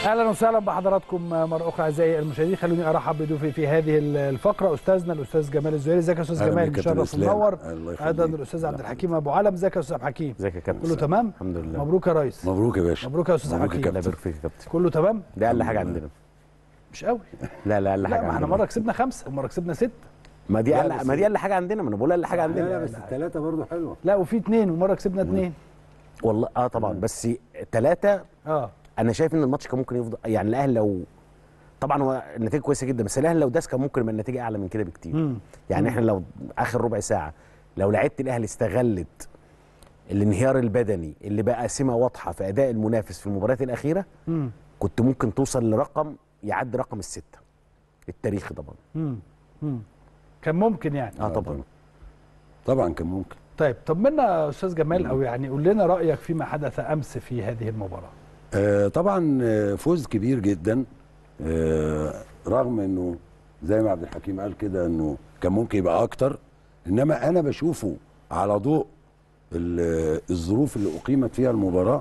اهلا وسهلا بحضراتكم مره اخرى اعزائي المشاهدين خلوني ارحب بضيوفي في هذه الفقره استاذنا الاستاذ جمال الزهيري ازيك يا استاذ أهلا جمال بك يا كابتن مشرف إسلام. ومنور الله يخليك. ايضا الاستاذ عبد الحكيم ابو علم ازيك يا استاذ عبد الحكيم ازيك يا كابتن كله تمام الحمد لله مبروك يا ريس مبروك يا باشا مبروك يا استاذ مبروك يا حكيم الله كابتن. يبارك فيك يا كابتن كله تمام ده اقل حاجه عندنا مش قوي لا لا اقل لا حاجه ما احنا عندنا مره كسبنا خمسه ومره كسبنا ست ما دي لا، اقل بس- ما دي اقل حاجه عندنا ما انا بقول اقل حاجه لا عندنا لا بس الثلاثه برضه حلوه لا وفي اثنين ومره كسبنا اثنين والله اه طبعا بس ثلاثه اه انا شايف ان الماتش كان ممكن يفضل يعني الاهلي لو طبعا هو النتيجه كويسه جدا بس الاهلي لو داس كان ممكن يبقى النتيجه اعلى من كده بكتير مم. يعني احنا لو اخر ربع ساعه لو لعيبه الاهلي استغلت الانهيار البدني اللي بقى سمه واضحه في اداء المنافس في المباريات الاخيره مم. كنت ممكن توصل لرقم يعدي رقم السته التاريخي طبعا مم. مم. كان ممكن يعني اه طبعا طبعا كان ممكن طيب طمنا يا استاذ جمال او يعني قول لنا رايك فيما حدث امس في هذه المباراه آه طبعا آه، فوز كبير جدا آه رغم انه زي ما عبد الحكيم قال كده انه كان ممكن يبقى اكتر انما انا بشوفه على ضوء ال- الظروف اللي اقيمت فيها المباراه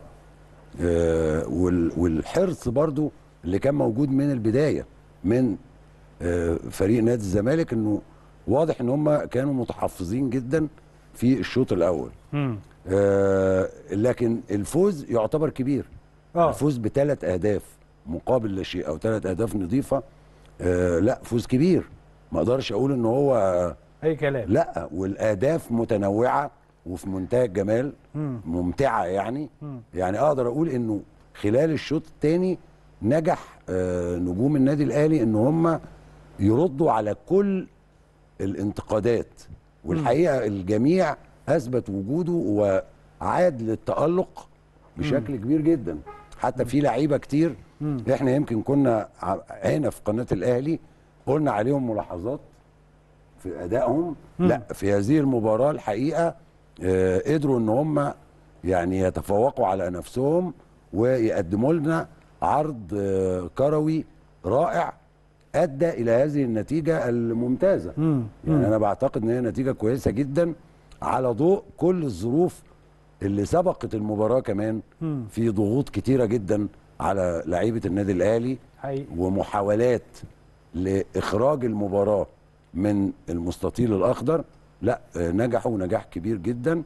آه وال- والحرص برضو اللي كان موجود من البدايه من آه فريق نادي الزمالك انه واضح ان هم كانوا متحفظين جدا في الشوط الاول مم. آه لكن الفوز يعتبر كبير اه الفوز بثلاث اهداف مقابل لا شيء او ثلاث اهداف نظيفه آه لا فوز كبير ما اقدرش اقول ان هو اي كلام لا والاهداف متنوعه وفي منتهى الجمال مم. ممتعه يعني مم. يعني اقدر اقول انه خلال الشوط الثاني نجح آه نجوم النادي الاهلي ان هم يردوا على كل الانتقادات والحقيقه الجميع اثبت وجوده وعاد للتالق بشكل كبير جدا حتى في لعيبه كتير احنا يمكن كنا ع- هنا في قناه الاهلي قلنا عليهم ملاحظات في ادائهم لا في هذه المباراه الحقيقه آه، قدروا ان هم يعني يتفوقوا على نفسهم ويقدموا لنا عرض آه، كروي رائع ادى الى هذه النتيجه الممتازه مم. يعني انا بعتقد ان هي نتيجه كويسه جدا على ضوء كل الظروف اللي سبقت المباراه كمان مم. في ضغوط كتيره جدا على لعيبه النادي الاهلي حقيقي ومحاولات لاخراج المباراه من المستطيل الاخضر لا آه، نجحوا نجاح كبير جدا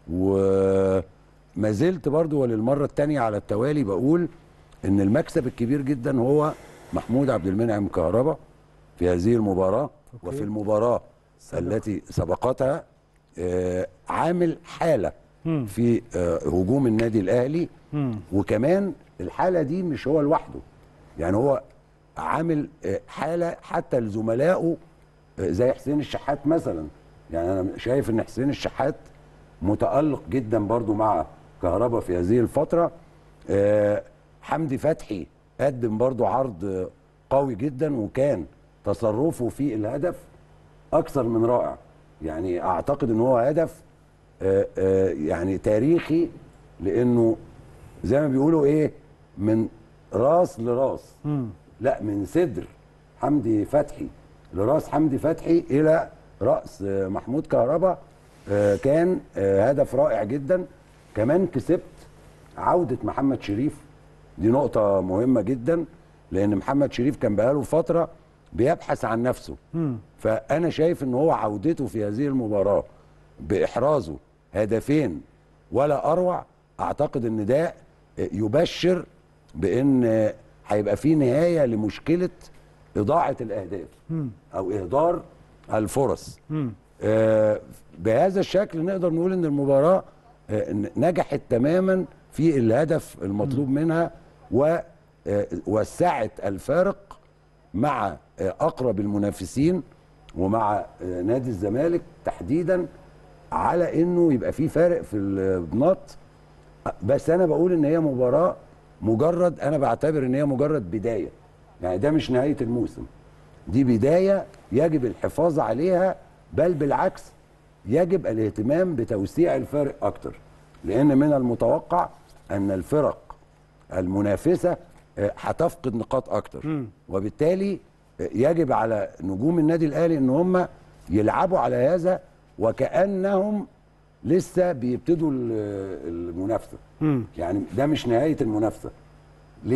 وما زلت برضو وللمره الثانيه على التوالي بقول ان المكسب الكبير جدا هو محمود عبد المنعم كهربا في هذه المباراه أوكي. وفي المباراه التي سبقتها آه، عامل حاله مم. في آه، هجوم النادي الاهلي مم. وكمان الحاله دي مش هو لوحده يعني هو عامل آه، حاله حتى لزملائه آه، زي حسين الشحات مثلا يعني انا شايف ان حسين الشحات متالق جدا برضو مع كهربا في هذه الفتره آه، حمدي فتحي قدم برضو عرض آه، قوي جدا وكان تصرفه في الهدف اكثر من رائع يعني اعتقد ان هو هدف آه، آه، يعني تاريخي لانه زي ما بيقولوا ايه من راس لراس مم. لا من صدر حمدي فتحي لراس حمدي فتحي الى راس آه، محمود كهربا آه، كان آه، هدف رائع جدا كمان كسبت عوده محمد شريف دي نقطه مهمه جدا لان محمد شريف كان بقاله فتره بيبحث عن نفسه مم. فانا شايف ان هو عودته في هذه المباراه باحرازه هدفين ولا اروع اعتقد ان ده يبشر بان هيبقى في نهايه لمشكله اضاعه الاهداف مم. او اهدار الفرص مم. آه، بهذا الشكل نقدر نقول ان المباراه آه، نجحت تماما في الهدف المطلوب منها ووسعت الفارق مع آه، اقرب المنافسين ومع آه، نادي الزمالك تحديدا على انه يبقى في فارق في البناط بس انا بقول ان هي مباراه مجرد انا بعتبر ان هي مجرد بدايه يعني ده مش نهايه الموسم دي بدايه يجب الحفاظ عليها بل بالعكس يجب الاهتمام بتوسيع الفارق اكتر لان من المتوقع ان الفرق المنافسه آه، هتفقد نقاط اكتر وبالتالي آه، يجب على نجوم النادي الاهلي ان هم يلعبوا على هذا وكانهم لسه بيبتدوا ال- المنافسه مم. يعني ده مش نهايه المنافسه ليه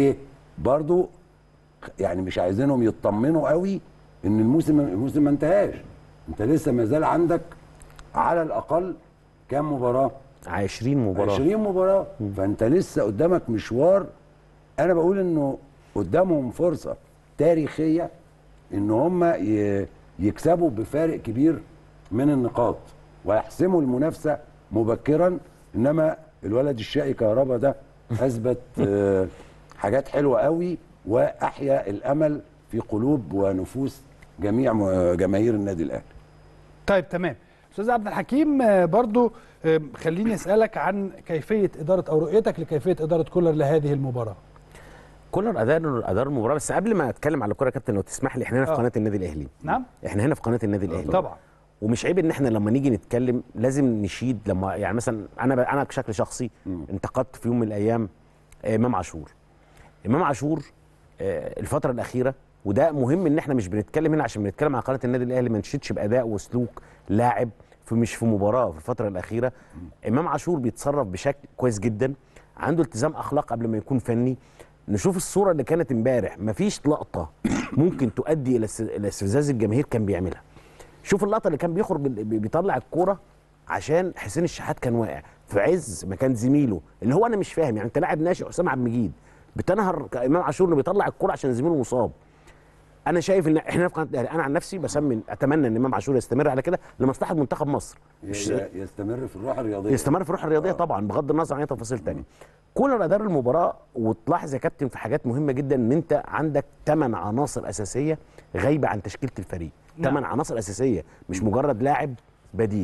برضو يعني مش عايزينهم يطمنوا قوي ان الموسم الموسم ما انتهاش انت لسه ما زال عندك على الاقل كام مباراه 20 مباراه 20 مباراه فانت لسه قدامك مشوار انا بقول انه قدامهم فرصه تاريخيه ان هم ي- يكسبوا بفارق كبير من النقاط ويحسموا المنافسه مبكرا انما الولد الشقي كهربا ده اثبت آه، حاجات حلوه قوي واحيا الامل في قلوب ونفوس جميع م- جماهير النادي الاهلي طيب تمام استاذ عبد الحكيم آه، برضو آه، خليني اسالك عن كيفيه اداره او رؤيتك لكيفيه اداره كولر لهذه المباراه كولر ادار ادار المباراه بس قبل ما اتكلم على الكوره يا كابتن لو تسمح لي احنا هنا في آه. قناه النادي الاهلي نعم احنا هنا في قناه النادي الاهلي طبعا ومش عيب ان احنا لما نيجي نتكلم لازم نشيد لما يعني مثلا انا ب- انا بشكل شخصي انتقدت في يوم من الايام آه، امام عاشور امام عاشور آه، الفتره الاخيره وده مهم ان احنا مش بنتكلم هنا عشان بنتكلم عن قناه النادي الاهلي ما نشيدش باداء وسلوك لاعب في مش في مباراه في الفتره الاخيره امام عاشور بيتصرف بشكل كويس جدا عنده التزام اخلاق قبل ما يكون فني نشوف الصوره اللي كانت امبارح مفيش لقطه ممكن تؤدي الى است- الى استفزاز الجماهير كان بيعملها شوف اللقطه اللي كان بيخرج بي- بيطلع الكوره عشان حسين الشحات كان واقع في عز مكان زميله اللي هو انا مش فاهم يعني انت لاعب ناشئ حسام عبد المجيد بتنهر امام عاشور انه بيطلع الكوره عشان زميله مصاب انا شايف ان احنا في قناه الاهلي انا عن نفسي بسمن اتمنى ان امام عاشور يستمر على كده لمصلحه منتخب مصر مش ي- يستمر في الروح الرياضيه يستمر في الروح الرياضيه طبعا بغض النظر عن اي تفاصيل تانية كولر ادار المباراه وتلاحظ يا كابتن في حاجات مهمه جدا ان انت عندك ثمان عناصر اساسيه غايبه عن تشكيله الفريق نعم. ثمان عناصر اساسيه مش مجرد لاعب بديل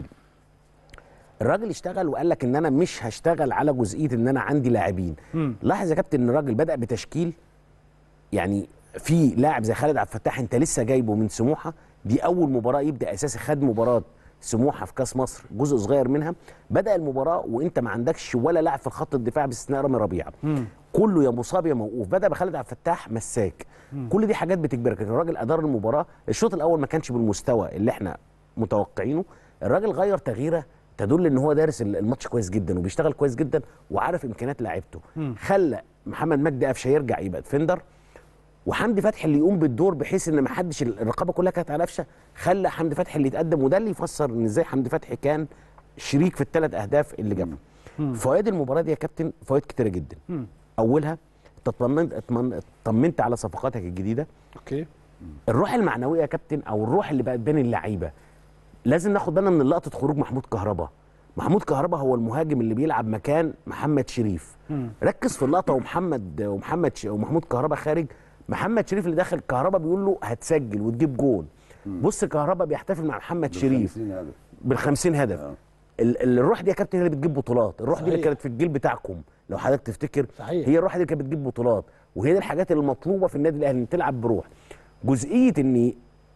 الراجل اشتغل وقال لك ان انا مش هشتغل على جزئيه ان انا عندي لاعبين لاحظ يا كابتن ان الراجل بدا بتشكيل يعني في لاعب زي خالد عبد الفتاح انت لسه جايبه من سموحه دي اول مباراه يبدا اساسي خد مباراه سموحه في كاس مصر جزء صغير منها بدا المباراه وانت ما عندكش ولا لاعب في خط الدفاع باستثناء رامي ربيعه كله يا مصاب يا موقوف بدا بخالد عبد الفتاح مساك كل دي حاجات بتجبرك لكن الراجل ادار المباراه الشوط الاول ما كانش بالمستوى اللي احنا متوقعينه الراجل غير تغييره تدل ان هو دارس الماتش كويس جدا وبيشتغل كويس جدا وعارف امكانيات لعيبته خلى محمد مجدي قفشه يرجع يبقى ديفندر وحمدي فتحي اللي يقوم بالدور بحيث ان ما حدش الرقابه كلها كانت على قفشه خلى حمدي فتحي اللي يتقدم وده اللي يفسر ان ازاي حمدي فتحي كان شريك في الثلاث اهداف اللي جابهم فوائد المباراه دي يا كابتن فوائد كتيره جدا اولها تطمنت اطمن- اطمنت على صفقاتك الجديده اوكي الروح المعنويه يا كابتن او الروح اللي بقت بين اللعيبه لازم ناخد بالنا من لقطه خروج محمود كهربا محمود كهربا هو المهاجم اللي بيلعب مكان محمد شريف ركز في اللقطه ومحمد ومحمد ش... ومحمود كهربا خارج محمد شريف اللي داخل كهربا بيقول له هتسجل وتجيب جون بص كهربا بيحتفل مع محمد شريف 50 هدف. بال 50 هدف آه. ال- ال- الروح دي يا كابتن هي اللي بتجيب بطولات الروح دي اللي صحيح. كانت في الجيل بتاعكم لو حضرتك تفتكر صحيح. هي الروح دي اللي كانت بتجيب بطولات وهي دي الحاجات اللي المطلوبه في النادي الاهلي ان تلعب بروح جزئيه ان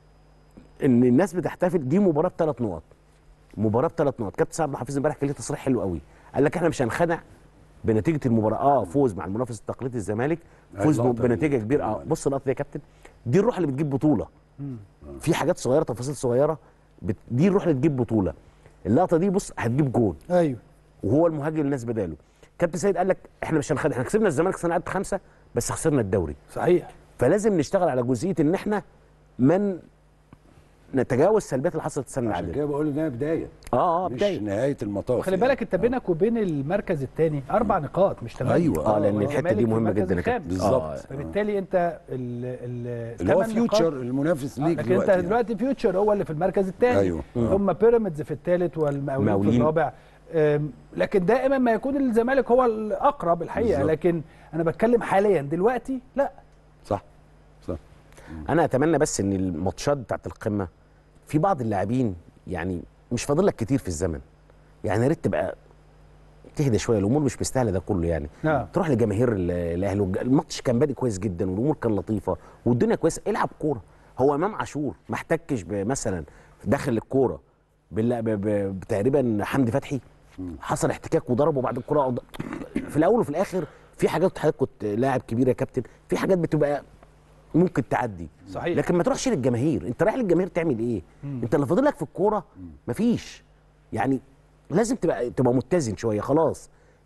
ان الناس بتحتفل دي مباراه بثلاث نقط مباراه بثلاث نقط كابتن سعد عبد الحفيظ امبارح كان ليه تصريح حلو قوي قال لك احنا مش هنخدع بنتيجه المباراه اه فوز مع المنافس التقليدي الزمالك فوز اللقطة بنتيجه دي. كبيره اه بص اللقطه دي يا كابتن دي الروح اللي بتجيب بطوله في حاجات صغيره تفاصيل صغيره بت... دي الروح اللي تجيب بطوله اللقطه دي بص هتجيب جون ايوه وهو المهاجم اللي الناس بداله كابتن سيد قال لك احنا مش هنخدع احنا كسبنا الزمالك السنه قعدت خمسه بس خسرنا الدوري صحيح فلازم نشتغل على جزئيه ان احنا من نتجاوز السلبيات اللي حصلت السنه اللي عشان عدت كده بقول انها بدايه اه اه مش بدايه نهايه المطاف خلي يعني. بالك انت بينك وبين المركز الثاني اربع نقاط مش ثمانيه أيوة. اه لان الحته والزمالك دي في مهمه المركز جدا يا كابتن الخامس. بالظبط. آه. فبالتالي انت ال ال اللي هو الثمان نقاط- فيوتشر المنافس آه، ليك لكن انت دلوقتي دلوقتي فيوتشر هو اللي في المركز الثاني أيوه. ثم بيراميدز في الثالث والمقاولين في مقاولين. الرابع أم، لكن دائما ما يكون الزمالك هو الاقرب الحقيقه بالظبط. لكن انا بتكلم حاليا دلوقتي لا صح صح انا اتمنى بس ان الماتشات بتاعت القمه في بعض اللاعبين يعني مش فاضل لك كتير في الزمن يعني يا ريت تبقى تهدى شويه الامور مش مستاهله ده كله يعني نعم. تروح لجماهير ال- الاهلي والج- الماتش كان بادئ كويس جدا والامور كان لطيفه والدنيا كويسه العب كوره هو امام عاشور ما احتكش مثلا داخل الكوره بال- ب- ب- تقريبا حمدي فتحي حصل احتكاك وضربه بعد الكوره وض- في الاول وفي الاخر في حاجات حضرتك كنت لاعب كبير يا كابتن في حاجات بتبقى ممكن تعدي صحيح. لكن ما تروحش للجماهير انت رايح للجماهير تعمل ايه انت اللي فاضل لك في الكوره مفيش يعني لازم تبقى تبقى متزن شويه خلاص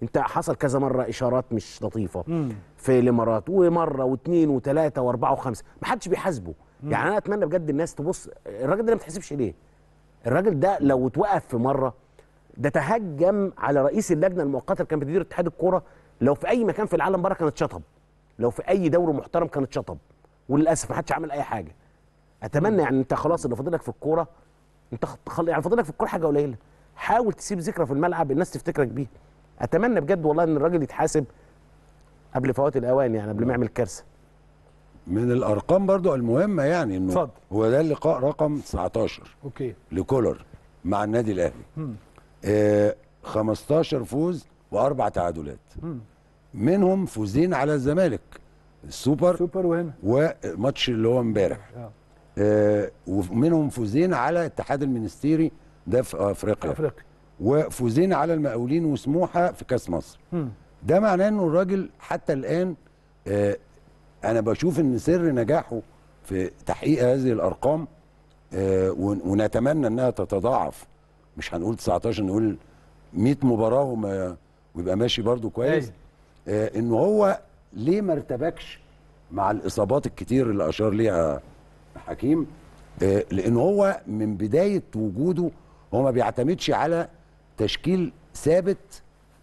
انت حصل كذا مره اشارات مش لطيفه مم. في الامارات ومره واثنين وثلاثه واربعه وخمسه ما حدش بيحاسبه يعني انا اتمنى بجد الناس تبص الراجل ده ما بيتحسبش ليه الراجل ده لو اتوقف في مره ده تهجم على رئيس اللجنه المؤقته اللي كان بتدير اتحاد الكوره لو في اي مكان في العالم بره كانت شطب لو في اي دوري محترم كانت شطب وللاسف ما حدش عمل اي حاجه اتمنى يعني انت خلاص اللي فاضلك في الكوره انت خ- خل... يعني فاضلك في الكوره حاجه قليله حاول تسيب ذكرى في الملعب الناس تفتكرك بيها اتمنى بجد والله ان الراجل يتحاسب قبل فوات الاوان يعني قبل ما يعمل كارثه من الارقام برضو المهمه يعني انه اتفضل. هو ده اللقاء رقم 19 اوكي لكولر مع النادي الاهلي آه 15 فوز واربع تعادلات منهم فوزين على الزمالك السوبر سوبر وهنا وماتش اللي هو امبارح آه. آه ومنهم فوزين على الاتحاد المنستيري ده في افريقيا افريقيا وفوزين على المقاولين وسموحه في كاس مصر مم. ده معناه انه الراجل حتى الان آه انا بشوف ان سر نجاحه في تحقيق هذه الارقام آه ون- ونتمنى انها تتضاعف مش هنقول 19 نقول 100 مباراه وما ويبقى ماشي برضو كويس أيوة. آه ان هو ليه ما ارتبكش مع الاصابات الكتير اللي اشار ليها حكيم آه لان هو من بدايه وجوده هو ما بيعتمدش على تشكيل ثابت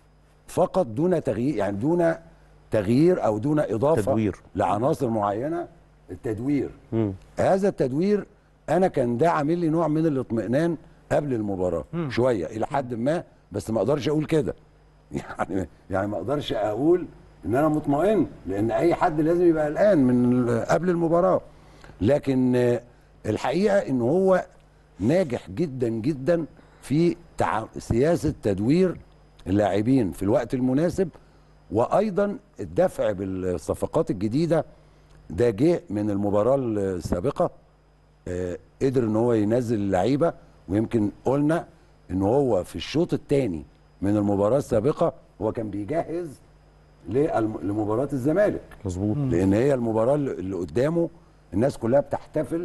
فقط دون تغيير يعني دون تغيير او دون اضافه تدوير. لعناصر معينه التدوير مم. هذا التدوير انا كان ده عامل لي نوع من الاطمئنان قبل المباراه شويه الى حد ما بس ما اقدرش اقول كده يعني يعني ما اقدرش اقول ان انا مطمئن لان اي حد لازم يبقى قلقان من ال- قبل المباراه لكن آه، الحقيقه ان هو ناجح جدا جدا في تع... سياسه تدوير اللاعبين في الوقت المناسب وايضا الدفع بالصفقات الجديده ده جه من المباراه السابقه آه، قدر ان هو ينزل اللعيبه ويمكن قلنا ان هو في الشوط الثاني من المباراه السابقه هو كان بيجهز للم- لمباراه الزمالك مظبوط لان هي المباراه اللي اللي قدامه الناس كلها بتحتفل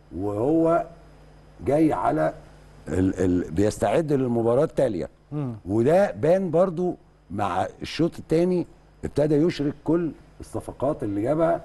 وهو جاي على ال ال بيستعد للمباراه التاليه وده بان برضو مع الشوط الثاني ابتدى يشرك كل الصفقات اللي جابها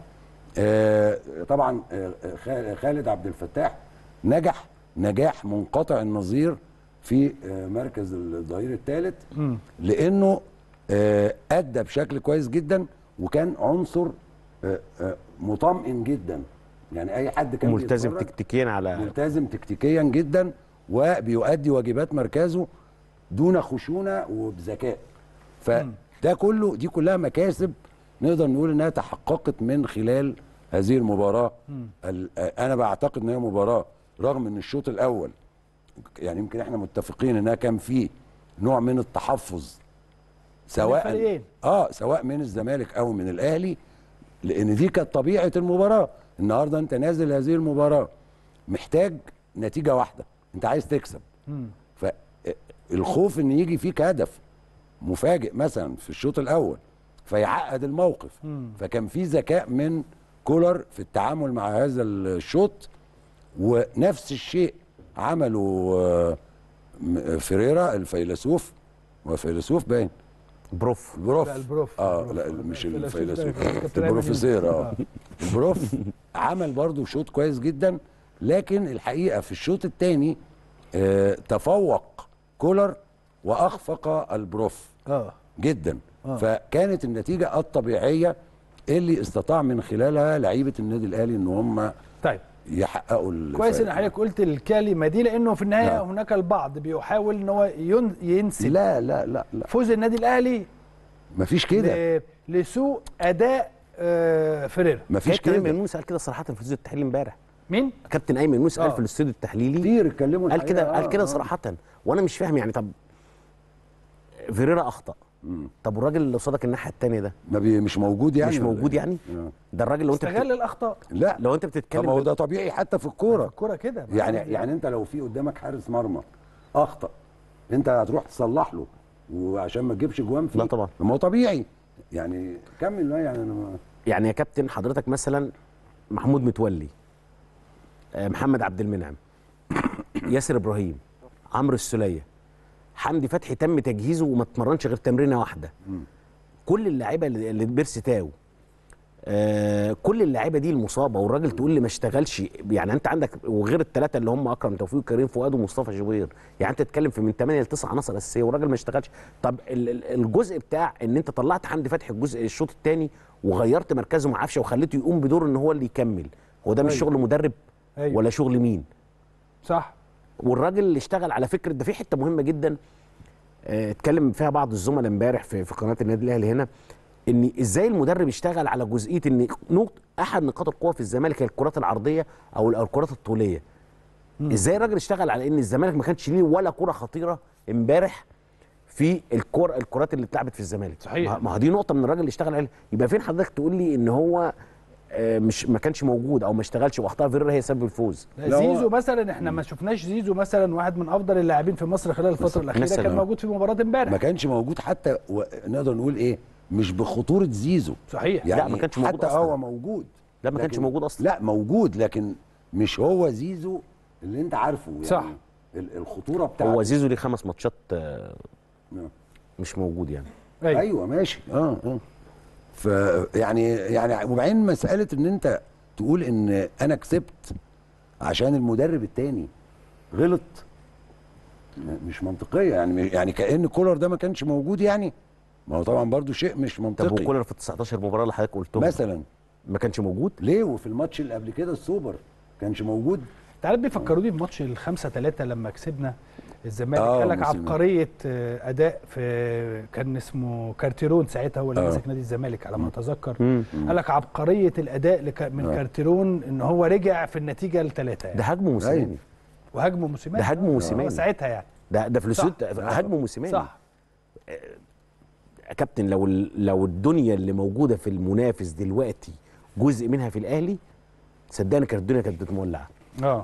آه طبعا آه خا- خالد عبد الفتاح نجح نجاح منقطع النظير في آه مركز الظهير الثالث لانه آه ادى بشكل كويس جدا وكان عنصر آه آه مطمئن جدا يعني اي حد كان ملتزم بيتفرج تكتيكيا على ملتزم تكتيكيا جدا وبيؤدي واجبات مركزه دون خشونه وبذكاء فده كله دي كلها مكاسب نقدر نقول انها تحققت من خلال هذه المباراه ال- انا بعتقد ان هي مباراه رغم ان الشوط الاول يعني يمكن احنا متفقين انها كان فيه نوع من التحفظ سواء الفريقين. اه سواء من الزمالك او من الاهلي لان دي كانت طبيعه المباراه النهارده انت نازل هذه المباراه محتاج نتيجه واحده انت عايز تكسب فالخوف ان يجي فيك هدف مفاجئ مثلا في الشوط الاول فيعقد الموقف فكان في ذكاء من كولر في التعامل مع هذا الشوط ونفس الشيء عمله آه، م- فيريرا الفيلسوف هو فيلسوف باين بروف البروف لا، البروف. اه البروف. لا مش الفيلسوف ده الفيلسوف كابتن أيمن البروفيسور يونس. اه البروف عمل برضو شوط كويس جدا لكن الحقيقه في الشوط الثاني آه تفوق كولر واخفق البروف اه جدا فكانت النتيجه الطبيعيه اللي استطاع من خلالها لعيبه النادي الاهلي ان هم طيب يحققوا كويس ان الفائز. حضرتك قلت الكلمه دي لانه في النهايه نعم. هناك البعض بيحاول ان هو ين- ينسب لا لا لا لا فوز النادي الاهلي مفيش كده ل- لسوء اداء آه، فيريرا مفيش كابتن ايمن كده يونس قال كده صراحه في الاستوديو التحليلي امبارح مين؟ كابتن ايمن يونس قال آه. في الاستوديو التحليلي كتير اتكلموا قال كده الحقيقة. قال آه، كده آه. صراحه وانا مش فاهم يعني طب فيريرا اخطا طب والراجل اللي قصادك الناحيه الثانيه ده ما بي مش موجود يعني مش ولا موجود إيه؟ يعني آه. ده الراجل لو انت بت... استغل الاخطاء لا لو انت طب بتتكلم ما هو بال- ده طبيعي حتى في الكوره الكوره كده يعني يعني انت لو في قدامك حارس مرمى اخطا انت هتروح تصلح له وعشان ما تجيبش جوان فيه لا طبعا. ما هو طبيعي يعني كمل بقى يعني انا ما- يعني يا كابتن حضرتك مثلا محمود متولي آه، محمد عبد المنعم ياسر ابراهيم عمرو السوليه حمدي فتحي تم تجهيزه وما اتمرنش غير تمرينه واحده كل اللعيبه اللي اللي بيرسي تاو آه كل اللعيبه دي المصابه والراجل تقول لي ما اشتغلش يعني انت عندك وغير الثلاثه اللي هم اكرم توفيق وكريم فؤاد ومصطفى جوير يعني انت تتكلم في من 8 ل 9 عناصر اساسيه والراجل ما اشتغلش طب ال- ال- الجزء بتاع ان انت طلعت حمدي فتحي الجزء الشوط الثاني وغيرت مركزه مع عفشه وخليته يقوم بدور ان هو اللي يكمل هو ده مش أيوة. شغل مدرب أيوة. ولا شغل مين صح والراجل اللي اشتغل على فكره ده في حته مهمه جدا آه، اتكلم فيها بعض الزملاء امبارح في في قناه النادي الاهلي هنا ان ازاي المدرب يشتغل على جزئيه ان نقط احد نقاط القوه في الزمالك هي الكرات العرضيه او أو الكرات الطوليه ازاي الراجل اشتغل على ان الزمالك ما كانش ليه ولا كره خطيره امبارح في الكر الكرات اللي اتلعبت في الزمالك صحيح. ما- ما هو دي نقطه من الراجل اللي اشتغل عليها يبقى فين حضرتك تقول لي ان هو آه، مش ما كانش موجود او ما اشتغلش واخطاء فيريرا هي سبب الفوز لا لا، هو- زيزو مثلا احنا ما شفناش زيزو مثلا واحد من افضل اللاعبين في مصر خلال الفتره الاخيره مثلاً. كان موجود في مباراه امبارح ما كانش موجود حتى و... نقدر نقول ايه مش بخطوره زيزو صحيح لا، ما كانش موجود حتى أصلاً. هو موجود لا، ما كانش لكن- موجود أصلاً. لا موجود لكن مش هو زيزو اللي انت عارفه يعني صح. ال- الخطوره بتاعته هو زيزو ليه خمس ماتشات آه، نعم. مش موجود يعني أيوة. ايوه ماشي اه اه ف يعني يعني وبعدين مساله ان انت تقول ان انا كسبت عشان المدرب التاني غلط م- مش منطقيه يعني يعني كان كولر ده ما كانش موجود يعني ما هو طبعا برضو شيء مش طب منطقي وكولر في ال 19 مباراه اللي حضرتك قلتهم مثلا ما كانش موجود ليه وفي الماتش اللي قبل كده السوبر كانش موجود انت عارف بيفكروني بماتش الخمسة ثلاثة لما كسبنا الزمالك آه، قال لك موسم. عبقريه آه، اداء في كان اسمه كارتيرون ساعتها هو اللي آه. ماسك نادي الزمالك على ما اتذكر مم. قال لك عبقريه الاداء لك من آه. كارتيرون ان هو رجع في النتيجه لثلاثه ده يعني هجمه موسيماني وهاجمه موسيماني ده هجمه آه، موسيماني. هو ساعتها يعني ده ده فلوسيت صح. هجمه موسيماني صح يا كابتن لو ال- لو الدنيا اللي موجوده في المنافس دلوقتي جزء منها في الاهلي صدقني كانت الدنيا كانت بتمولع اه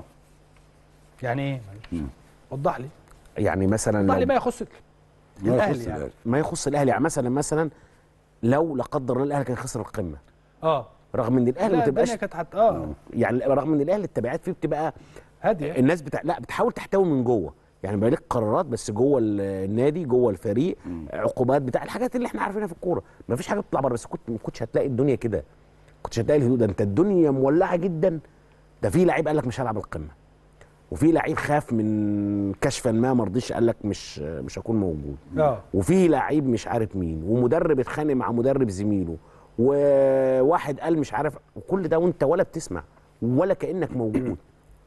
يعني ايه معلش. وضح لي يعني مثلا وضح لي لو ما يخص ما الأهلي يخص يعني. الأهلي. ما يخص الاهلي يعني مثلا مثلا لو لا قدر الله الاهلي كان خسر القمه اه رغم ان الاهلي لا ما تبقاش الدنيا كانت حت... اه يعني رغم ان الاهلي التبعات فيه بتبقى هاديه الناس بتاع لا بتحاول تحتوي من جوه يعني بقى لك قرارات بس جوه ال- النادي جوه الفريق عقوبات بتاع الحاجات اللي احنا عارفينها في الكوره ما فيش حاجه بتطلع بره بس كنت ما كنتش هتلاقي الدنيا كده كنتش هتلاقي الهدوء ده انت الدنيا مولعه جدا ده في لعيب قال لك مش هلعب القمه وفي لعيب خاف من كشفا ما ما رضيش قال لك مش مش هكون موجود اه وفي لعيب مش عارف مين ومدرب اتخانق مع مدرب زميله وواحد قال مش عارف وكل ده وانت ولا بتسمع ولا كانك موجود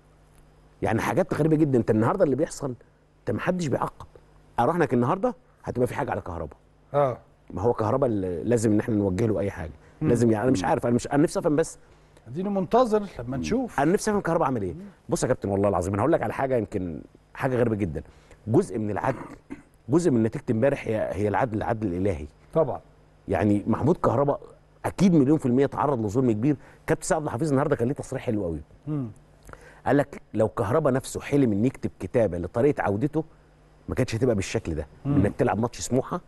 يعني حاجات غريبه جدا انت النهارده اللي بيحصل انت ما حدش بيعقب اراهنك النهارده هتبقى في حاجه على كهرباء اه ما هو كهرباء اللي لازم ان احنا نوجه له اي حاجه لازم يعني انا مش عارف انا مش انا نفسي افهم بس اديني منتظر لما نشوف انا نفسي افهم كهرباء عمل ايه بص يا كابتن والله العظيم انا هقول لك على حاجه يمكن حاجه غريبه جدا جزء من العدل جزء من نتيجه امبارح هي هي العدل العدل الالهي طبعا يعني محمود كهرباء اكيد مليون في الميه تعرض لظلم كبير كابتن سعد الحفيظ النهارده كان ليه تصريح حلو قوي مم. قال لك لو كهربا نفسه حلم ان يكتب كتابه لطريقه عودته ما كانتش هتبقى بالشكل ده انك تلعب ماتش سموحه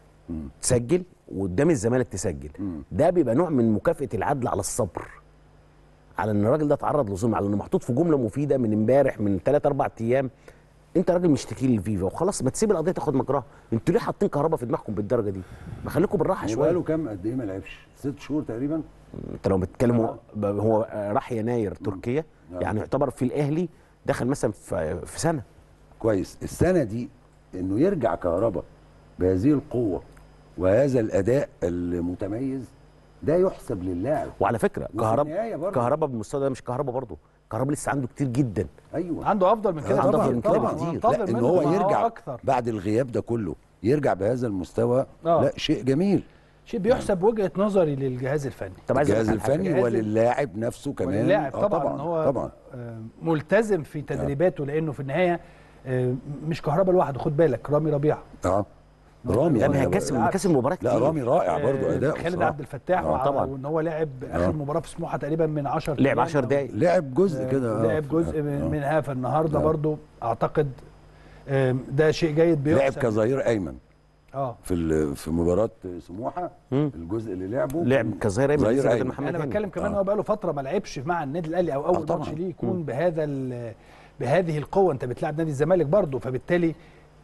تسجل وقدام الزمالك تسجل ده بيبقى نوع من مكافاه العدل على الصبر على ان الراجل ده اتعرض لظلم على انه محطوط في جمله مفيده من امبارح من 3 4 ايام انت راجل مشتكي للفيفا وخلاص ما تسيب القضيه تاخد مجراها انتوا ليه حاطين كهربا في دماغكم بالدرجه دي ما خليكم بالراحه هو شويه بقاله كام قد ايه ما لعبش؟ ست شهور تقريبا انت لو بتتكلم هو, هو راح يناير تركيا نعم. يعني يعتبر في الاهلي دخل مثلا في, في سنه كويس السنه دي انه يرجع كهربا بهذه القوه وهذا الاداء المتميز ده يحسب للاعب وعلى فكره وفي كهربا النهاية برضه. كهربا بالمستوى ده مش كهربا برضه كهربا لسه عنده كتير جدا ايوه عنده افضل من كده عنده طبعا أفضل من كده طبعا بكتير. منتظر لا ان منه هو ما يرجع اكثر بعد الغياب ده كله يرجع بهذا المستوى آه. لا شيء جميل شيء بيحسب وجهه نظري للجهاز الفني طب عايز الجهاز أقول لك على حاجة. الفني جهاز وللاعب نفسه كمان واللاعب آه طبعا, إن هو طبعا آه، ملتزم في تدريباته لانه في النهايه آه، مش كهربا لوحده خد بالك رامي ربيعه اه رامي لا ما هي أنا كسب بقى- كسب مباراه لا كتير. رامي رائع برضو آه، اداء خالد عبد الفتاح آه، وع- طبعا. وان هو لعب اخر آه. مباراه في سموحه تقريبا من 10 لعب 10 دقايق لعب جزء كده آه. لعب جزء من- آه. منها فالنهارده آه. برضو اعتقد آم، ده شيء جيد لعب بيحسب كظهير ايمن اه في ال- في مباراه سموحه مم. الجزء اللي لعبه لعب كظهير ايمن ظهير لسه بدل أيمن. محمد انا هاني. بتكلم كمان آه. هو بقاله فتره ما لعبش مع النادي الاهلي او اول طبعاً. ماتش ليه يكون بهذا ال- بهذه القوه انت بتلعب نادي الزمالك برضه فبالتالي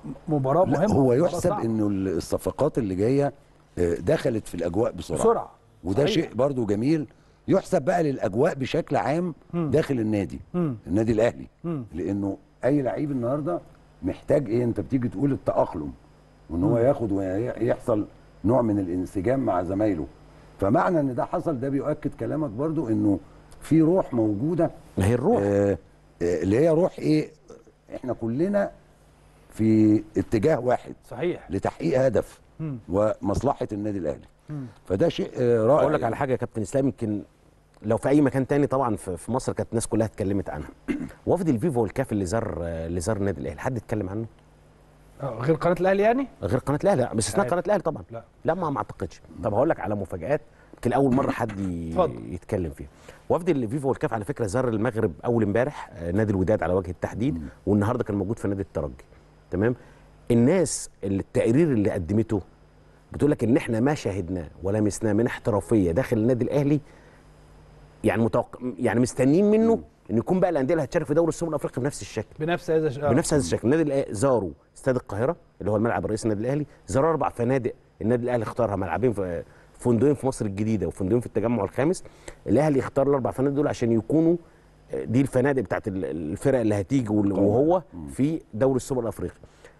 مباراه لا مهمه هو مباراة يحسب صعبة. انه الصفقات اللي جايه آه، دخلت في الاجواء بسرعه بسرعه وده صحيح. شيء برضو جميل يحسب بقى للاجواء بشكل عام داخل النادي مم. النادي الاهلي مم. لانه اي لعيب النهارده محتاج ايه انت بتيجي تقول التاقلم وان هو ياخد ويحصل نوع من الانسجام مع زمايله فمعنى ان ده حصل ده بيؤكد كلامك برضو انه في روح موجوده ما هي الروح آه آه، اللي هي روح ايه احنا كلنا في اتجاه واحد صحيح لتحقيق هدف مم. ومصلحه النادي الاهلي مم. فده شيء آه، رائع اقول لك على حاجه يا كابتن اسلام يمكن لو في اي مكان تاني طبعا في في مصر كانت الناس كلها اتكلمت عنها وفد الفيفا والكاف اللي زار اللي زار النادي الاهلي حد اتكلم عنه آه، غير قناه الاهلي يعني غير قناه الاهلي لا باستثناء عارف. قناه الاهلي طبعا لا. لا ما ما اعتقدش طب هقول لك على مفاجات يمكن اول مره حد ي- اتفضل. يتكلم فيها وفد الفيفا والكاف على فكره زار المغرب اول امبارح آه، نادي الوداد على وجه التحديد والنهارده كان موجود في نادي الترجي تمام الناس اللي التقرير اللي قدمته بتقول لك ان احنا ما شاهدناه ولا مسناه من احترافيه داخل النادي الاهلي يعني متوق... يعني مستنيين منه ان يكون بقى الانديه اللي هتشارك في دوري السوبر الافريقي بنفس الشكل بنفس هذا الش- آه. بنفس هذا الشكل النادي الأهلي زاروا استاد القاهره اللي هو الملعب الرئيسي النادي الاهلي زاروا اربع فنادق النادي الاهلي اختارها ملعبين في فندقين في مصر الجديده وفندقين في التجمع الخامس الاهلي اختار الاربع فنادق دول عشان يكونوا آه، دي الفنادق بتاعت ال- الفرق اللي هتيجي وال- وهو في دوري السوبر الافريقي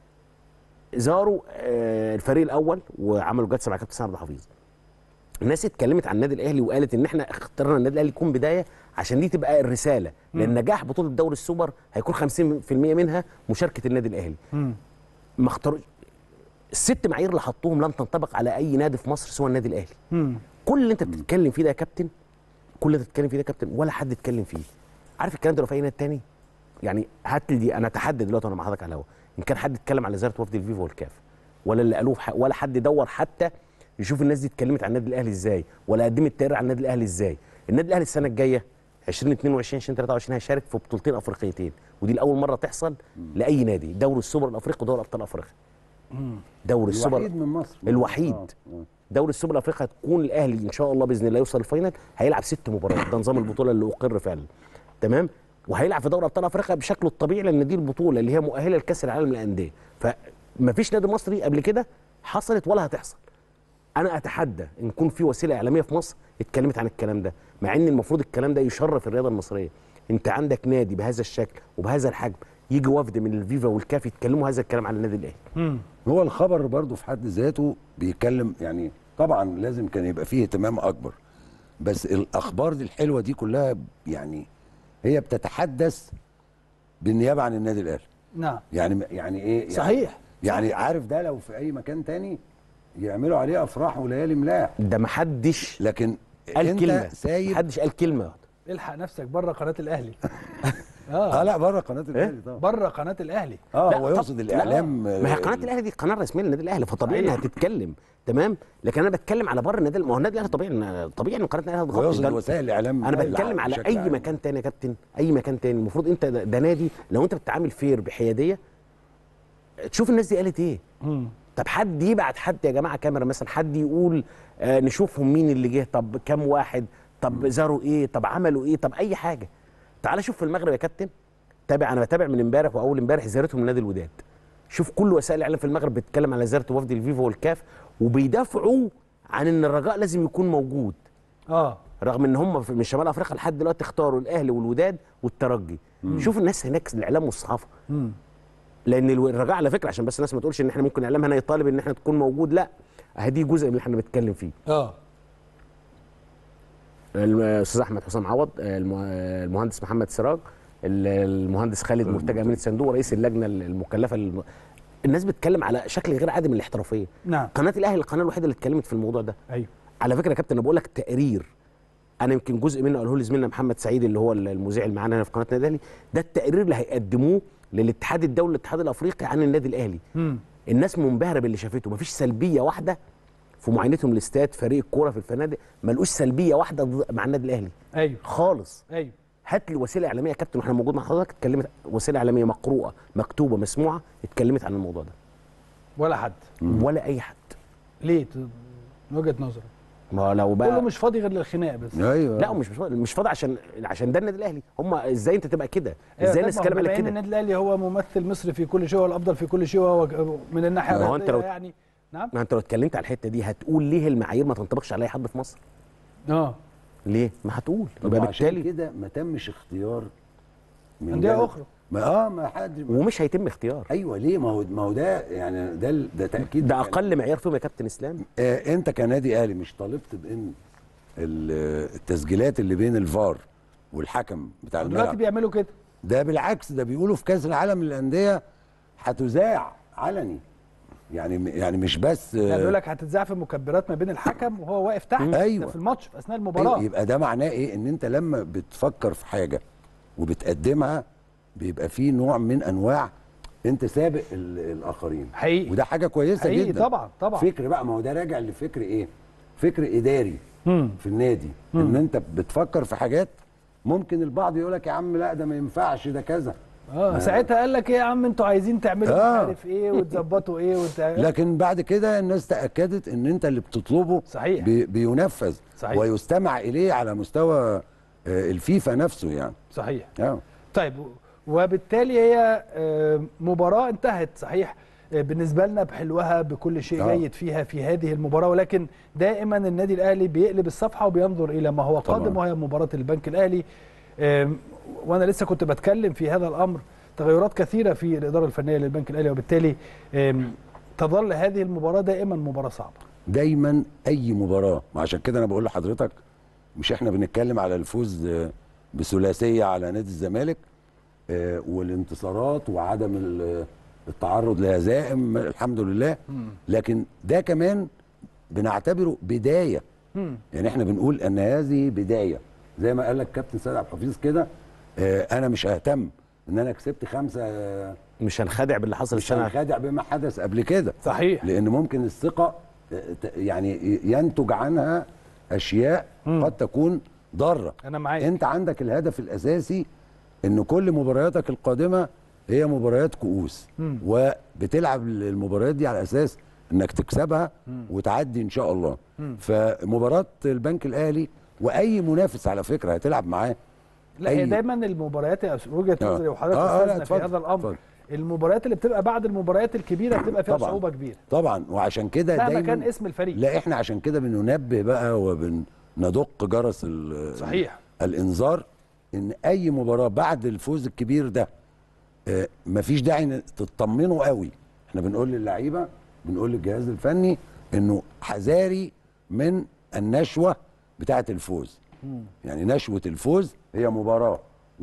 زاروا آه، الفريق الاول وعملوا جلسه مع كابتن سعد عبد الحفيظ الناس اتكلمت عن النادي الاهلي وقالت ان احنا اخترنا النادي الاهلي يكون بدايه عشان دي تبقى الرساله لان نجاح بطوله دوري السوبر هيكون 50% منها مشاركه النادي الاهلي مم. ما اختاروش الست معايير اللي حطوهم لم تنطبق على اي نادي في مصر سوى النادي الاهلي مم. كل اللي انت بتتكلم فيه ده يا كابتن كل اللي بتتكلم فيه ده يا كابتن ولا حد اتكلم فيه عارف الكلام ده لو في اي نادي تاني يعني هات لي دي انا اتحدى دلوقتي وانا مع حضرتك على الهوا ان كان حد اتكلم على زياره وفد الفيفا والكاف ولا اللي قالوه في ح- ولا حد دور حتى يشوف الناس دي اتكلمت عن النادي الاهلي ازاي ولا قدمت تقرير عن النادي الاهلي ازاي النادي الاهلي السنه الجايه 2022 2023 هيشارك في بطولتين افريقيتين ودي لاول مره تحصل لاي نادي دوري السوبر الافريقي ودوري ابطال افريقيا دوري السوبر الوحيد من مصر الوحيد. آه، آه. دوري السوبر الافريقي هتكون الاهلي ان شاء الله باذن الله يوصل الفاينل هيلعب ست مباريات ده نظام البطوله اللي اقر فعلا تمام وهيلعب في دوري ابطال افريقيا بشكله الطبيعي لان دي البطوله اللي هي مؤهله لكاس العالم للانديه فمفيش نادي مصري قبل كده حصلت ولا هتحصل انا اتحدى ان يكون في وسيله اعلاميه في مصر اتكلمت عن الكلام ده مع ان المفروض الكلام ده يشرف الرياضه المصريه انت عندك نادي بهذا الشكل وبهذا الحجم يجي وفد من الفيفا والكاف يتكلموا هذا الكلام عن النادي الاهلي مم. هو الخبر برضو في حد ذاته بيتكلم يعني طبعا لازم كان يبقى فيه اهتمام اكبر بس الاخبار دي الحلوه دي كلها يعني هي بتتحدث بالنيابه عن النادي الاهلي نعم يعني يعني ايه يعني صحيح يعني عارف ده لو في اي مكان تاني يعملوا عليه افراح وليالي ملاح ده محدش لكن قال انت كلمه سايب محدش قال كلمه الحق نفسك بره قناه الاهلي اه اه لا بره قناه الاهلي طبعا بره قناه الاهلي اه لا، هو طب- يقصد لا، الاعلام ما هي قناه الاهلي دي قناه رسميه للنادي الاهلي فطبيعي انها تتكلم تمام لكن انا بتكلم على بره النادي ما هو النادي الاهلي طبيعي إن- طبيعي ان قناه الاهلي هو هتغطي يقصد ده. وسائل الاعلام انا بتكلم على بشكل اي عام. مكان تاني يا كابتن اي مكان تاني المفروض انت ده, ده نادي لو انت بتتعامل فير بحياديه تشوف الناس دي قالت ايه مم. طب حد يبعت حد يا جماعه كاميرا مثلا حد يقول آه نشوفهم مين اللي جه طب كام واحد طب زاروا ايه طب عملوا ايه طب اي حاجه تعال شوف في المغرب يا كابتن تابع انا بتابع من امبارح واول امبارح زيارتهم لنادي الوداد شوف كل وسائل الاعلام في المغرب بتتكلم على زياره وفد الفيفا والكاف وبيدافعوا عن ان الرجاء لازم يكون موجود اه رغم ان هم في- من شمال افريقيا لحد دلوقتي اختاروا الاهلي والوداد والترجي شوف الناس هناك الاعلام والصحافه مم. لان الو- الرجاء على فكره عشان بس الناس ما تقولش ان احنا ممكن اعلام هنا يطالب ان احنا تكون موجود لا هدي جزء من اللي احنا بنتكلم فيه اه الاستاذ احمد حسام عوض الم- المهندس محمد سراج ال- المهندس خالد مرتجى امين الصندوق رئيس اللجنه المكلفه للم... الناس بتتكلم على شكل غير عادي من الاحترافيه نعم قناه الاهلي القناه الوحيده اللي اتكلمت في الموضوع ده ايوه على فكره يا كابتن انا بقول لك تقرير انا يمكن جزء منه قاله لي زميلنا محمد سعيد اللي هو المذيع اللي معانا هنا في قناه النادي الاهلي ده التقرير اللي هيقدموه للاتحاد الدولي الاتحاد الافريقي عن النادي الاهلي مم. الناس منبهره باللي شافته مفيش سلبيه واحده في معاينتهم لاستاد فريق الكوره في الفنادق ملقوش سلبيه واحده ضد- مع النادي الاهلي ايوه خالص ايوه هات لي وسيله اعلاميه يا كابتن واحنا موجود مع حضرتك اتكلمت وسيله اعلاميه مقروءه مكتوبه مسموعه اتكلمت عن الموضوع ده ولا حد ولا اي حد ليه ت- من وجهه نظرك ما هو لو كله بقى مش فاضي غير للخناق بس ايوه لا مش مش فاضي مش فاضي عشان عشان ده النادي الاهلي هم ازاي انت تبقى كده أيوة، ازاي طب الناس ما هو تتكلم بما عليك ان كده النادي الاهلي هو ممثل مصر في كل شيء والافضل في كل شيء وهو من الناحيه ما هو أنت لو- الرياضية يعني نعم ما انت لو اتكلمت على الحته دي هتقول ليه المعايير ما تنطبقش على اي حد في مصر اه ليه ما هتقول طب يبقى عشان بالتالي كده ما تمش اختيار من أندية جانب- أخرى. ما اه ما حد ما ومش هيتم اختيار ايوه ليه ما هو ما هو ده يعني ده ال- ده تاكيد ده كان- اقل معيار فيهم يا كابتن اسلام آه انت كنادي اهلي مش طالبت بان ال- التسجيلات اللي بين الفار والحكم بتاع دلوقتي الملعب بيعملوا كده ده بالعكس ده بيقولوا في كاس العالم للانديه هتذاع علني يعني يعني مش بس يعني بيقول آه لك هتتذاع في مكبرات ما بين الحكم وهو واقف تحت أيوة. ده في الماتش في اثناء أيوة، المباراه يبقى ده معناه ايه ان انت لما بتفكر في حاجه وبتقدمها بيبقى في نوع من انواع انت سابق ال- الاخرين حقيقي. وده حاجه كويسه حقيقي جدا طبعا طبعا فكر بقى ما هو ده راجع لفكر ايه فكر اداري مم. في النادي ان انت بتفكر في حاجات ممكن البعض يقول لك يا عم لا ده ما ينفعش ده كذا اه ساعتها قال لك ايه يا عم انتوا عايزين تعملوا مش آه. عارف ايه وتظبطوا ايه وت... لكن بعد كده الناس تاكدت ان انت اللي بتطلبه صحيح. بي بينفذ صحيح. ويستمع اليه على مستوى آه، الفيفا نفسه يعني صحيح اه طيب وبالتالي هي آه، مباراة انتهت صحيح آه، بالنسبة لنا بحلوها بكل شيء آه. جيد فيها في هذه المباراة ولكن دائما النادي الأهلي بيقلب الصفحة وبينظر إلى ما هو طبعاً. قادم وهي مباراة البنك الأهلي آم، وأنا لسه كنت بتكلم في هذا الأمر تغيرات كثيرة في الإدارة الفنية للبنك الأهلي وبالتالي آم، تظل هذه المباراة دائما مباراة صعبة دايما اي مباراه وعشان كده انا بقول لحضرتك مش احنا بنتكلم على الفوز آه، بثلاثيه على نادي الزمالك آه، والانتصارات وعدم ال- التعرض لهزائم الحمد لله لكن ده كمان بنعتبره بدايه يعني احنا بنقول ان هذه بدايه زي ما قال لك كابتن سيد عبد الحفيظ كده آه، انا مش ههتم ان انا كسبت خمسه آه، مش هنخدع باللي حصل مش السنه هنخدع بما حدث قبل كده صحيح لان ممكن الثقه ت- يعني ينتج عنها اشياء قد تكون ضاره أنا معاك انت عندك الهدف الاساسي ان كل مبارياتك القادمه هي مباريات كؤوس مم. وبتلعب المباريات دي على اساس انك تكسبها وتعدي ان شاء الله فمباراه البنك الاهلي واي منافس على فكره هتلعب معاه لا هي أي- دايما المباريات يا أستاذ- وجهه آه. نظري وحضرتك آه، آه، لا، استاذنا في اتفضل، هذا الامر اتفضل. المباريات اللي بتبقى بعد المباريات الكبيره بتبقى فيها طبعاً. صعوبه كبيره طبعا وعشان كده مهما دايما كان اسم الفريق لا احنا عشان كده بننبه بقى وبندق جرس ال- صحيح الانذار ان اي مباراه بعد الفوز الكبير ده آه، مفيش داعي إن تطمنوا قوي احنا بنقول للعيبه بنقول للجهاز الفني انه حذاري من النشوه بتاعه الفوز يعني نشوه الفوز هي مباراه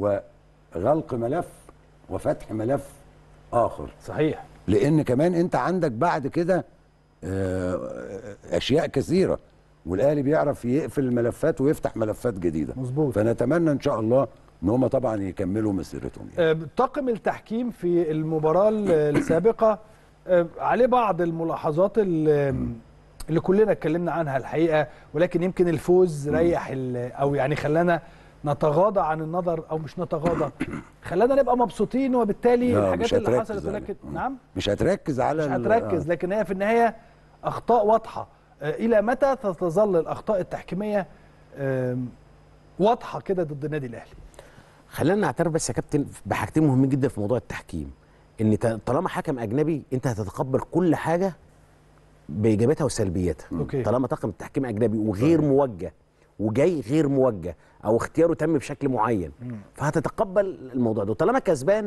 وغلق ملف وفتح ملف اخر صحيح لان كمان انت عندك بعد كده آه، اشياء كثيره والاهلي بيعرف يقفل الملفات ويفتح ملفات جديده مظبوط. فنتمنى ان شاء الله ان هم طبعا يكملوا مسيرتهم يعني. آه، طاقم التحكيم في المباراه ال- السابقه آه، عليه بعض الملاحظات اللي اللي كلنا اتكلمنا عنها الحقيقه ولكن يمكن الفوز ريح ال- او يعني خلانا نتغاضى عن النظر او مش نتغاضى خلانا نبقى مبسوطين وبالتالي لا، الحاجات مش اللي هتركز حصلت عليه. ولكن مم. نعم مش هتركز على مش ال- هتركز لكن هي في النهايه اخطاء واضحه آه، الى متى ستظل الاخطاء التحكيميه آم، واضحه كده ضد النادي الاهلي خلينا نعترف بس يا كابتن بحاجتين مهمين جدا في موضوع التحكيم ان ت- طالما حكم اجنبي انت هتتقبل كل حاجه بايجابياتها وسلبياتها أوكي. طالما طاقم التحكيم اجنبي وغير موجه وجاي غير موجه او اختياره تم بشكل معين فهتتقبل الموضوع ده طالما كسبان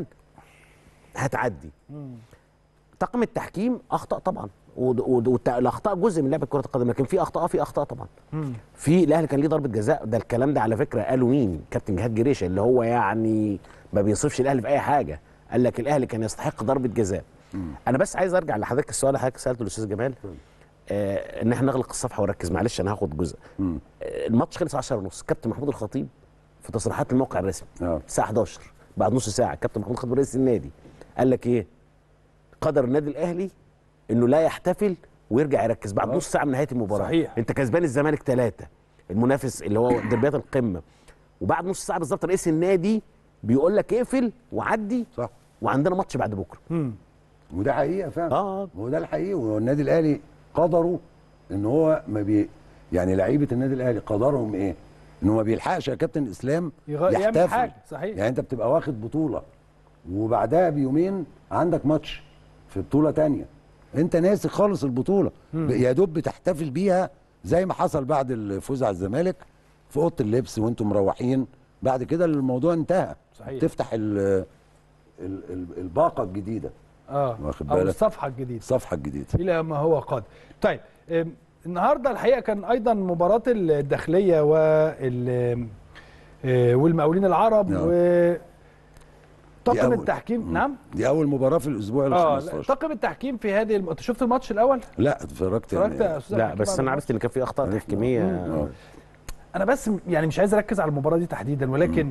هتعدي طاقم التحكيم اخطا طبعا والاخطاء جزء من لعبه كره القدم لكن في اخطاء في اخطاء طبعا في الاهلي كان ليه ضربه جزاء ده الكلام ده على فكره قالوا مين كابتن جهاد جريشه اللي هو يعني ما بيصفش الاهلي في اي حاجه قال لك الاهلي كان يستحق ضربه جزاء انا بس عايز ارجع لحضرتك السؤال اللي حضرتك سالته الاستاذ جمال آه ان احنا نغلق الصفحه ونركز معلش انا هاخد جزء آه الماتش خلص 10 ونص كابتن محمود الخطيب في تصريحات الموقع الرسمي آه. الساعه 11 بعد نص ساعه كابتن محمود الخطيب رئيس النادي قال لك ايه قدر النادي الاهلي انه لا يحتفل ويرجع يركز بعد نص ساعه من نهايه المباراه صحيح. انت كسبان الزمالك ثلاثه المنافس اللي هو دربيات القمه وبعد نص ساعه بالظبط رئيس النادي بيقول لك اقفل وعدي صح وعندنا ماتش بعد بكره وده حقيقه فعلا اه هو ده الحقيقي والنادي الاهلي قدره ان هو ما بي يعني لعيبه النادي الاهلي قدرهم ايه انه ما بيلحقش يا كابتن اسلام يغ- يعمل يحتفل حاجة، صحيح. يعني انت بتبقى واخد بطوله وبعدها بيومين عندك ماتش في بطوله تانية انت ناسي خالص البطوله يا دوب بتحتفل بيها زي ما حصل بعد الفوز على الزمالك في اوضه اللبس وانتم مروحين بعد كده الموضوع انتهى صحيح. تفتح ال ال ال الباقه الجديده اه واخد او بالك؟ الصفحه الجديده الصفحه الجديده الى ما هو قادم طيب آم، النهارده الحقيقه كان ايضا مباراه الداخليه وال آه، والمقاولين العرب نعم. و دي طاقم أول- التحكيم مم. نعم دي اول مباراه في الاسبوع ال اه لا، 15 طاقم التحكيم في هذه الم... انت شفت الماتش الاول لا اتفرجت اتفرجت يا يعني استاذ لا حكيم بس على انا الماتش؟ عرفت ان كان في اخطاء عرفت. تحكيميه آه. انا بس م- يعني مش عايز اركز على المباراه دي تحديدا ولكن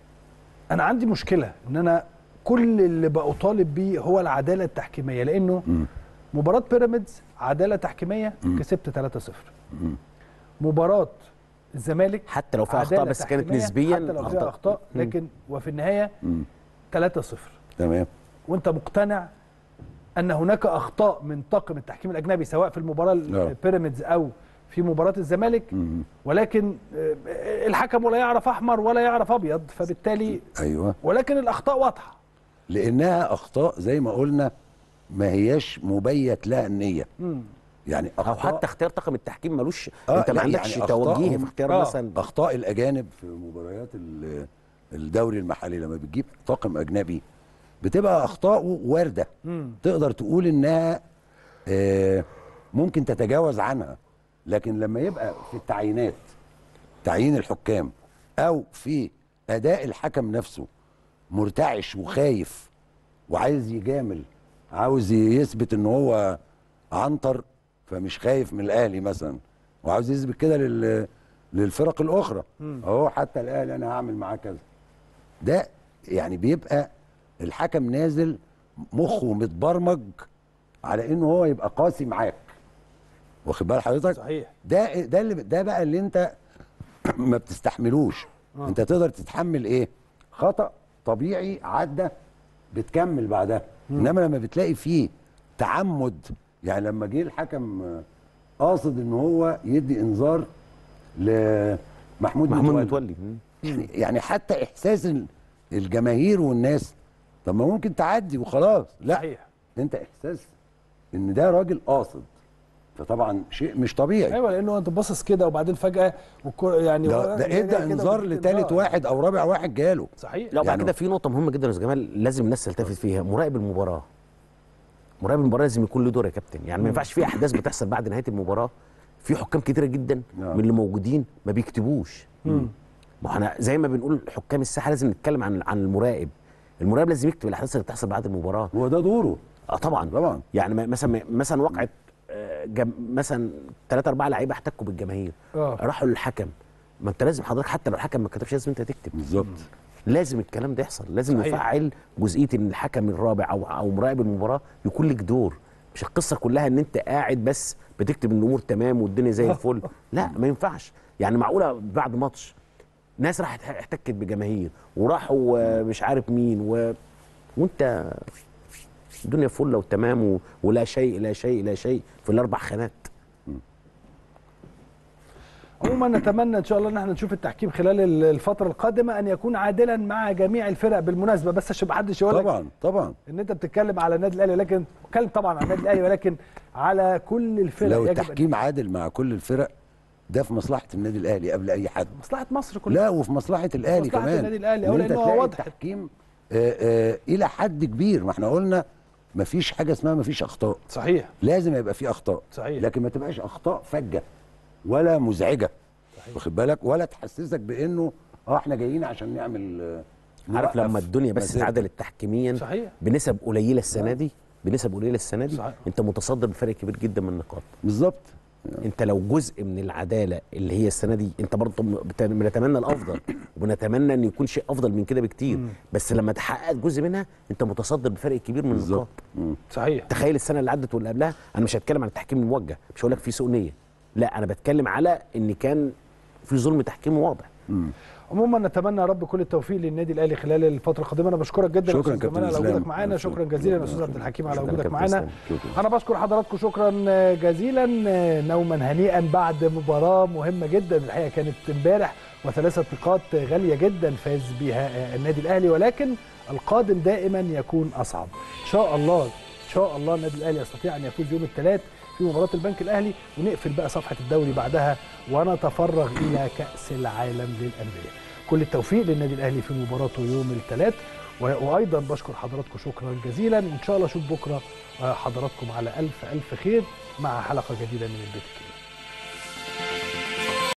انا عندي مشكله ان انا كل اللي بطالب بيه هو العداله التحكيميه لانه مم. مباراه بيراميدز عداله تحكيميه كسبت 3-0 مم. مباراه الزمالك حتى لو فيها عدالة اخطاء بس كانت تحكيمية، نسبيا حتى لو فيها اخطاء لكن وفي النهايه مم. 3-0 تمام وانت مقتنع ان هناك اخطاء من طاقم التحكيم الاجنبي سواء في المباراه لا. بيراميدز او في مباراه الزمالك مم. ولكن آه، الحكم ولا يعرف احمر ولا يعرف ابيض فبالتالي ايوه ولكن الاخطاء واضحه لانها اخطاء زي ما قلنا ما هياش مبيت لها النيه يعني او اخطاء حتى اختيار طاقم التحكيم ملوش آه، انت ما لا، عندكش يعني توجيه أخطائهم- في اختيار آه. مثلا اخطاء الاجانب في مباريات ال- الدوري المحلي لما بتجيب طاقم اجنبي بتبقى اخطاء وارده تقدر تقول انها آه، ممكن تتجاوز عنها لكن لما يبقى في التعيينات تعيين الحكام او في اداء الحكم نفسه مرتعش وخايف وعايز يجامل عاوز يثبت ان هو عنتر فمش خايف من الاهلي مثلا وعاوز يثبت كده لل للفرق الاخرى اهو حتى الاهلي انا هعمل معاه كذا ده يعني بيبقى الحكم نازل مخه متبرمج على انه هو يبقى قاسي معاك واخد بال حضرتك صحيح ده ده اللي ده بقى اللي انت ما بتستحملوش آه. انت تقدر تتحمل ايه خطا طبيعي عدى بتكمل بعدها انما لما بتلاقي فيه تعمد يعني لما جه الحكم آه، قاصد ان هو يدي انذار لمحمود محمود متولي. متولي مم. يعني يعني حتى احساس ال- الجماهير والناس طب ما ممكن تعدي وخلاص لا صحيح انت احساس ان ده راجل قاصد فطبعا شيء مش طبيعي ايوه لانه انت باصص كده وبعدين فجاه والكرة يعني ده, ده ادى كده انذار وبتدي لثالث إنذار. واحد او رابع واحد جاله صحيح لا وبعد يعني- كده في نقطه مهمه جدا يا استاذ جمال لازم الناس تلتفت فيها مراقب المباراه مراقب المباراه لازم يكون له دور يا كابتن يعني ما ينفعش في احداث بتحصل بعد نهايه المباراه في حكام كتيره جدا نعم. من اللي موجودين ما بيكتبوش ما احنا زي ما بنقول حكام الساحه لازم نتكلم عن عن المراقب المراقب لازم يكتب الاحداث اللي بتحصل بعد المباراه هو ده دوره اه طبعا طبعا. يعني ما- مثلا مثلا وقعت آه، جم مثلا ثلاثة أربعة لعيبة احتكوا بالجماهير آه. راحوا للحكم ما أنت لازم حضرتك حتى لو الحكم ما كتبش لازم أنت تكتب بالظبط لازم الكلام ده يحصل لازم صحيح. نفعل جزئيه ان الحكم الرابع او او مراقب المباراه يكون لك دور مش القصه كلها ان انت قاعد بس بتكتب ان الامور تمام والدنيا زي الفل لا ما ينفعش يعني معقوله بعد ماتش ناس راحت احتكت بجماهير وراحوا آه، مش عارف مين و... وانت الدنيا فله وتمام و... ولا شيء لا شيء لا شيء في الاربع خانات عموما نتمنى ان شاء الله ان احنا نشوف التحكيم خلال ال- الفتره القادمه ان يكون عادلا مع جميع الفرق بالمناسبه بس عشان ما حدش يقول لك طبعا طبعا ان انت بتتكلم على النادي الاهلي ولكن بتتكلم طبعا على النادي الاهلي ولكن على كل الفرق لو يجب أن- التحكيم عادل مع كل الفرق ده في مصلحه النادي الاهلي قبل اي حد مصلحه مصر كلها لا وفي مصلحه الاهلي مصلحة كمان النادي الأهلي، إن أو انت لأنه هو تلاقي واضح. التحكيم آه آه الى حد كبير ما احنا قلنا ما فيش حاجه اسمها ما فيش اخطاء صحيح لازم يبقى في اخطاء صحيح. لكن ما تبقاش اخطاء فجه ولا مزعجه واخد بالك ولا تحسسك بانه اه احنا جايين عشان نعمل آه، عارف نوقف لما الدنيا بس مسيرة. اتعدلت تحكيميا صحيح. بنسب قليله السنه دي بنسب قليله السنه دي صحيح. انت متصدر بفرق كبير جدا من النقاط بالظبط انت لو جزء من العداله اللي هي السنه دي انت برضه بت- بنتمنى الافضل وبنتمنى ان يكون شيء افضل من كده بكتير بس لما تحقق جزء منها انت متصدر بفرق كبير من النقاط بالظبط مم. صحيح تخيل السنه اللي عدت واللي قبلها انا مش هتكلم عن التحكيم الموجه مش هقول لك في سوء نيه لا انا بتكلم على ان كان في ظلم تحكيم واضح عموما نتمنى يا رب كل التوفيق للنادي الاهلي خلال الفتره القادمه انا بشكرك جدا شكراً أستاذ كابتن جمال على إسلام. وجودك معانا شكراً. شكرا جزيلا يا شكراً. استاذ عبد الحكيم على شكراً وجودك كابتن معانا إسلام. شكراً. انا بشكر حضراتكم شكرا جزيلا نوما هنيئا بعد مباراه مهمه جدا الحقيقه كانت امبارح وثلاثه نقاط غاليه جدا فاز بها النادي الاهلي ولكن القادم دائما يكون اصعب ان شاء الله ان شاء الله النادي الاهلي يستطيع ان يفوز يوم الثلاث في مباراه البنك الاهلي ونقفل بقى صفحه الدوري بعدها ونتفرغ الى كاس العالم للانديه كل التوفيق للنادي الاهلي في مباراته يوم الثلاث و- وايضا بشكر حضراتكم شكرا جزيلا وان شاء الله اشوف بكره آه، حضراتكم على الف الف خير مع حلقه جديده من البيت الكبير